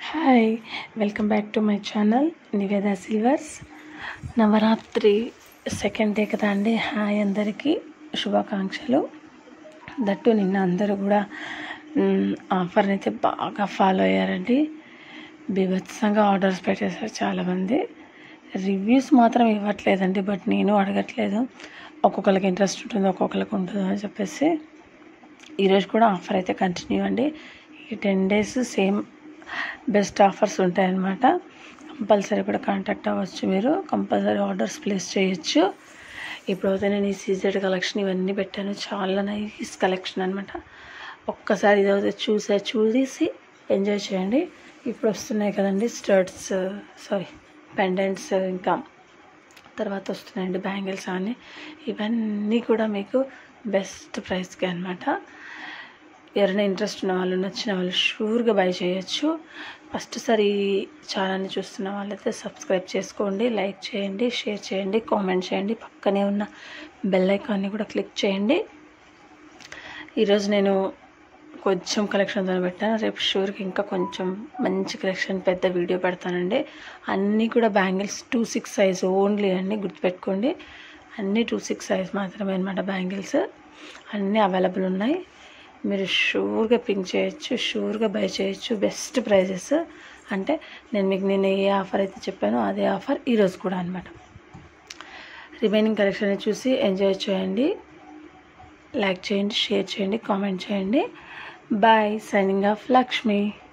hi welcome back to my channel Niveda silvers Navaratri second day కదా అండి hi అందరికీ శుభాకాంక్షలు దట్టు నిన్న అందరూ కూడా మ్, ఆఫర్ని అయితే బాగా ఫాలో అయ్యారండి బీభత్సంగా ఆర్డర్స్ పెట్టేశారు చాలామంది రివ్యూస్ మాత్రం ఇవ్వట్లేదండి బట్ నేను అడగట్లేదు ఒక్కొక్కరికి ఇంట్రెస్ట్ ఉంటుంది ఒక్కొక్కరికి ఉంటుంది అని చెప్పేసి ఈరోజు కూడా ఆఫర్ అయితే కంటిన్యూ అండి ఈ ten days same best offers ఉంటాయన్నమాట కంపల్సరీ కూడా కాంటాక్ట్ అవ్వచ్చు మీరు కంపల్సరీ ఆర్డర్స్ ప్లేస్ చేయొచ్చు ఇప్పుడైతే నేను ఈ సీజెడ్ కలెక్షన్ ఇవన్నీ పెట్టాను చాలా నైస్ కలెక్షన్ అనమాట ఒక్కసారి ఇదైతే చూసే చూసి ఎంజాయ్ చేయండి ఇప్పుడు వస్తున్నాయి కదండి స్టర్ట్స్ సారీ పెండెంట్స్ ఇంకా తర్వాత వస్తున్నాయండి బ్యాంగిల్స్ అని ఇవన్నీ కూడా మీకు బెస్ట్ ప్రైస్కి అనమాట ఎవరైనా ఇంట్రెస్ట్ ఉన్న వాళ్ళు నచ్చిన వాళ్ళు షూర్గా బై చేయొచ్చు ఫస్ట్ సారి ఛానల్ని చూస్తున్న వాళ్ళైతే సబ్స్క్రైబ్ చేసుకోండి లైక్ చేయండి షేర్ చేయండి కామెంట్ చేయండి పక్కనే ఉన్న బెల్ ఐకాన్ని కూడా క్లిక్ చేయండి ఈరోజు నేను కొంచెం కలెక్షన్తో పెట్టాను రేపు షూర్కి ఇంకా కొంచెం మంచి కలెక్షన్ పెద్ద వీడియో పెడతానండి అన్నీ కూడా bangles two six size only అండి గుర్తుపెట్టుకోండి అన్నీ టూ సిక్స్ సైజ్ మాత్రమే అనమాట బ్యాంగిల్స్ అన్నీ అవైలబుల్ ఉన్నాయి మీరు షూర్గా పింక్ చేయొచ్చు షూర్గా బై చేయొచ్చు బెస్ట్ ప్రైజెస్ అంటే నేను మీకు నేను ఏ ఆఫర్ అయితే చెప్పానో అదే ఆఫర్ ఈరోజు కూడా అనమాట రిమైనింగ్ కలెక్షన్ చూసి ఎంజాయ్ చేయండి లైక్ చేయండి షేర్ చేయండి కామెంట్ చేయండి బాయ్ సైనింగ్ ఆఫ్ లక్ష్మి